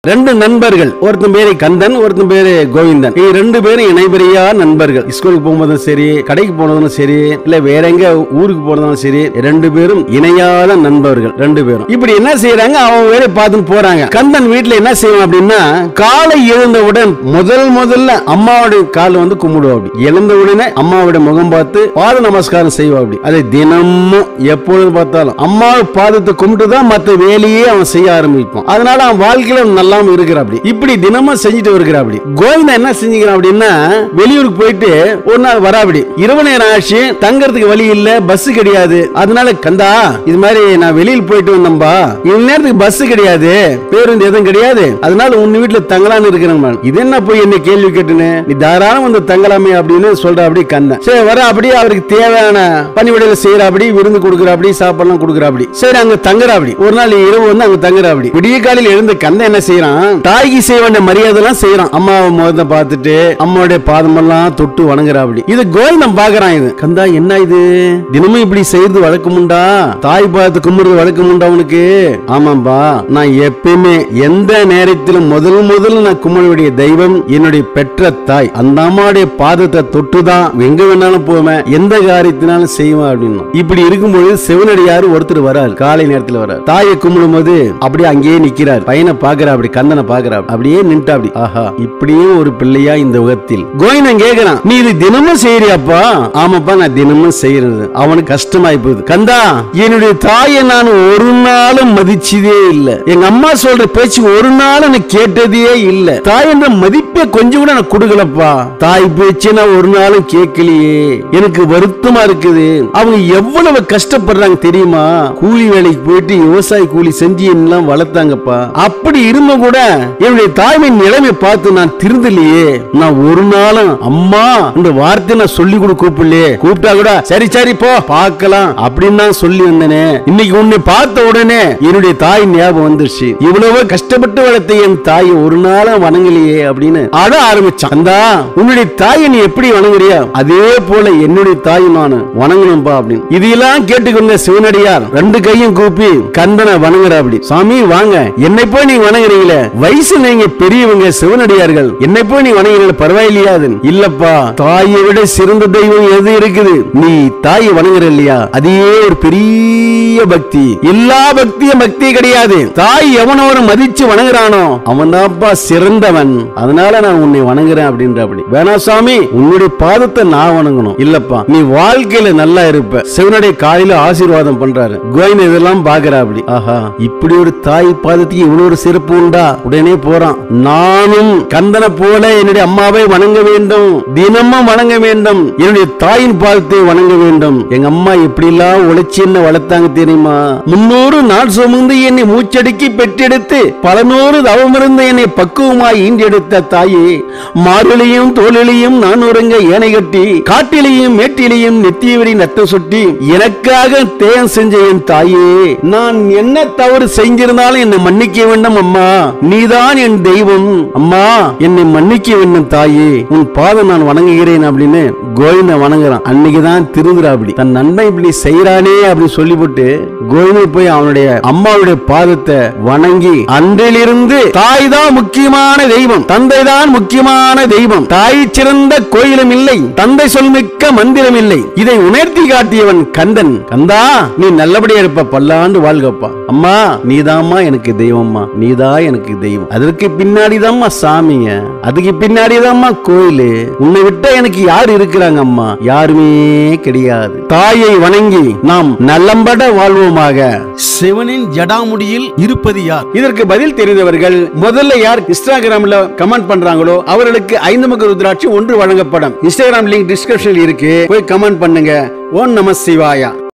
ரெண்டு நண்பர்கள் ஒருத்தன் பேரு கந்தன் ஒருத்தன் பேரு கோவிந்தன் இவங்க ரெண்டு பேரும் இணைபெரியா நண்பர்கள் ஸ்கூலுக்கு போகும்போதும் சரி கடைக்கு போனதும் சரி இல்ல வேற எங்க ஊருக்கு போனதும் சரி ரெண்டு பேரும் இணையாத நண்பர்கள் ரெண்டு பேரும் இப்படி என்ன செய்யறாங்க அவங்க வேலை பார்த்துட்டு போறாங்க கந்தன் வீட்டுல என்ன செய்வான் அப்படின்னா காலை எழுந்தவுடன் முதல் முதல்ல அம்மாவுடைய கால் வந்து கும்பிடுவா அப்படி எழுந்த உடனே அம்மாவுடைய முகம் பார்த்து பாத நமஸ்காரம் செய்வா அப்படி அதை தினமும் எப்பொழுது பார்த்தாலும் அம்மாவை பாதத்தை கும்பிட்டு தான் மத்த வேலையே அவன் செய்ய ஆரம்பிப்பான் அதனால அவன் வாழ்க்கையில நல்லாம இருக்கிற அப்படி இப்படி தினமும் செஞ்சுட்டு இருக்கிற அப்படி கோவிந்தா என்ன செஞ்சுக்கிறான் அப்படின்னா வெளியூருக்கு போயிட்டு ஒரு நாள் வரா அப்படி இரவு நேரம் ஆச்சு தங்கறதுக்கு வழி இல்ல பஸ் கிடையாது அதனால கந்தா இது மாதிரி நான் வெளியில் போயிட்டு வந்தம்பா இந்த நேரத்துக்கு பஸ் கிடையாது பேருந்து எதுவும் கிடையாது அதனால உன் வீட்டுல தங்கலான்னு இருக்கிறேன் இது என்ன போய் என்ன கேள்வி கேட்டுன்னு நீ தாராளம் வந்து தங்கலாமே அப்படின்னு சொல்ற அப்படி கந்தன் சரி வர அப்படியே அவருக்கு தேவையான பணிவிடையில செய்யற அப்படி விருந்து கொடுக்குற அப்படி சாப்பாடுலாம் கொடுக்குற அப்படி சரி அங்க தங்குற அப்படி ஒரு நாள் இரவு வந்து அங்க தங்குற அப்படி விடிய காலையில் எழுந்து கந்தன் என்ன செய்யறான் தாய்க்கு செய்ய வேண்டிய மரியாதை எல்லாம் செய்யறான் அம்மாவை முகத்தை பார்த்துட்டு அம்மாவுடைய பாதமெல்லாம் தொட்டு வணங்குற அப்படி இது கோவிந்தம் பாக்குறான் இது கந்தா என்ன இது தினமும் இப்படி செய்யறது வழக்கமுண்டா தாய் பாதத்தை கும்பிடுறது வழக்கமுண்டா உனக்கு ஆமாம்பா நான் எப்பயுமே எந்த நேரத்திலும் முதல் முதல்ல நான் கும்பிடக்கூடிய தெய்வம் என்னுடைய பெற்ற தாய் அந்த அம்மாவுடைய பாதத்தை தொட்டுதான் எங்க வேணாலும் போவேன் எந்த காரியத்தினாலும் செய்வேன் அப்படின்னு இப்படி இருக்கும்போது சிவனடியார் ஒருத்தர் வராரு காலை நேரத்துல வராரு தாயை கும்பிடும் போது அப்படியே அங்கேயே நிக்கிறார் பையனை பாக்குறா அப்படி கந்தனை பாக்குறா அப்படியே நின்ட்டா அப்படி ஆஹா இப்படியும் ஒரு பிள்ளையா இந்த உலகத்தில் கோவிந்தன் கேக்குறான் நீ இது தினமும் செய்யறியாப்பா ஆமாப்பா நான் தினமும் செய்யறது அவனுக்கு கஷ்டமாயி போகுது கந்தா என்னுடைய தாயை நான் ஒரு நாளும் மதிச்சதே இல்ல எங்க அம்மா சொல்ற பேச்சு ஒரு நாள் எனக்கு கேட்டதே இல்ல தாய் என்ற மதிப்பை கொஞ்சம் கூட நான் கொடுக்கலப்பா தாய் பேச்சு நான் ஒரு நாளும் கேட்கலையே எனக்கு வருத்தமா இருக்குது அவங்க எவ்வளவு கஷ்டப்படுறாங்க தெரியுமா கூலி வேலைக்கு போயிட்டு விவசாய கூலி செஞ்சு எல்லாம் வளர்த்தாங்கப்பா அப்படி இருந்த கூட என்னுடைய தாய்மையின் நிலைமை பார்த்து நான் திருந்தலையே நான் ஒரு நாளும் அம்மா இந்த வார்த்தை நான் சொல்லி கூட கூப்பிடலையே கூப்பிட்டா கூட சரி சரி போ பார்க்கலாம் அப்படின்னு தான் சொல்லி வந்தனே இன்னைக்கு உன்னை பார்த்த உடனே என்னுடைய தாய் ஞாபகம் வந்துருச்சு இவ்வளவு கஷ்டப்பட்டு வளர்த்த என் தாயை ஒரு நாளும் வணங்கலையே அப்படின்னு அழ ஆரம்பிச்சான் அந்தா உன்னுடைய தாயை நீ எப்படி வணங்குறியா அதே போல என்னுடைய தாய் நான் வணங்கணும்பா அப்படின்னு இதையெல்லாம் கேட்டுக்கொண்ட சிவனடியார் ரெண்டு கையும் கூப்பி கந்தனை வணங்குற அப்படி சாமி வாங்க என்னை போய் நீ வணங்குறீங்களே வயசு நீங்க பெரியவங்க சிவனடியார்கள் என்னை போய் நீ வணங்குறீங்களே பரவாயில்லையா அது இல்லப்பா தாயை விட சிறந்த தெய்வம் எது இருக்குது நீ தாயை வணங்குற இல்லையா அதே ஒரு பெரிய பக்தி எல்லா பக்தியும் பக்தி கிடையாது தாய் எவனோர மதிச்சு வணங்குறானோ அவன் தான்ப்பா சிறந்தவன் அதனால நான் உன்னை வணங்குறேன் அப்படின்ற அப்படி வேணா சாமி உன்னுடைய பாதத்தை நான் வணங்கணும் இல்லப்பா நீ வாழ்க்கையில நல்லா இருப்ப சிவனுடைய காலையில ஆசீர்வாதம் பண்றாரு கோயின் இதெல்லாம் பாக்குறா அப்படி ஆஹா இப்படி ஒரு தாய் பாதத்துக்கு இவ்வளவு ஒரு சிறப்பு உண்டா உடனே போறான் நானும் கந்தனை போல என்னுடைய அம்மாவை வணங்க வேண்டும் தினமும் வணங்க வேண்டும் என்னுடைய தாயின் பாதத்தை வணங்க வேண்டும் எங்க அம்மா எப்படி எல்லாம் உழைச்சி என்ன வளர்த்தாங்க தெரியுமா முன்னூறு நாள் சுமந்து என்னை மூச்சடுக்கி பெற்றெடுத்து பல நூறு தவமிருந்து என்னை பக்குவமாய் ஈண்டெடுத்த தாயே மார்கழியும் தோளிலையும் நான் உறங்க ஏனை கட்டி காட்டிலையும் மேட்டிலையும் நெத்தியவரி நட்ட சுட்டி எனக்காக தேன் செஞ்ச என் தாயே நான் என்ன தவறு செஞ்சிருந்தாலும் என்னை மன்னிக்க வேண்டும் அம்மா நீதான் என் தெய்வம் அம்மா என்னை மன்னிக்க வேண்டும் தாயே உன் பாதம் நான் வணங்குகிறேன் அப்படின்னு கோவிந்த வணங்குறான் அன்னைக்குதான் திருந்துறா அப்படி தன் நன்மை இப்படி செய்யறானே அப்படி சொல்லிவிட்டு கோவிந்த போய் அவனுடைய அம்மாவுடைய பாதத்தை வணங்கி அன்றிலிருந்து தாய் தான் முக்கியமான தெய்வம் தந்தை தான் முக்கியமான தெய்வம் தாய் சிறந்த கோயிலும் இல்லை தந்தை சொல் மிக்க மந்திரம் இல்லை இதை உணர்த்தி காட்டியவன் கந்தன் கந்தா நீ நல்லபடியா இருப்ப பல்லாண்டு வாழ்கப்பா அம்மா நீதாம்மா எனக்கு தெய்வம்மா நீதான் எனக்கு தெய்வம் அதற்கு பின்னாடிதாம்மா சாமிங்க அதுக்கு பின்னாடிதாம்மா கோயிலு உன்னை விட்டா எனக்கு யார் இருக்கிறாங்க அம்மா யாருமே கிடையாது தாயை வணங்கி நாம் நல்லம்பட வாழ்வோமாக சிவனின் ஜடாமுடியில் இருப்பது யார் இதற்கு பதில் தெரிந்தவர்கள் முதல்ல யார் இன்ஸ்டாகிராம்ல கமெண்ட் பண்றாங்களோ அவர்களுக்கு ஐந்து முக ருத்ராட்சி ஒன்று வழங்கப்படும் இன்ஸ்டாகிராம் லிங்க் டிஸ்கிரிப்ஷனில் இருக்கு போய் கமெண்ட் பண்ணுங்க ஓம் நம சிவாயா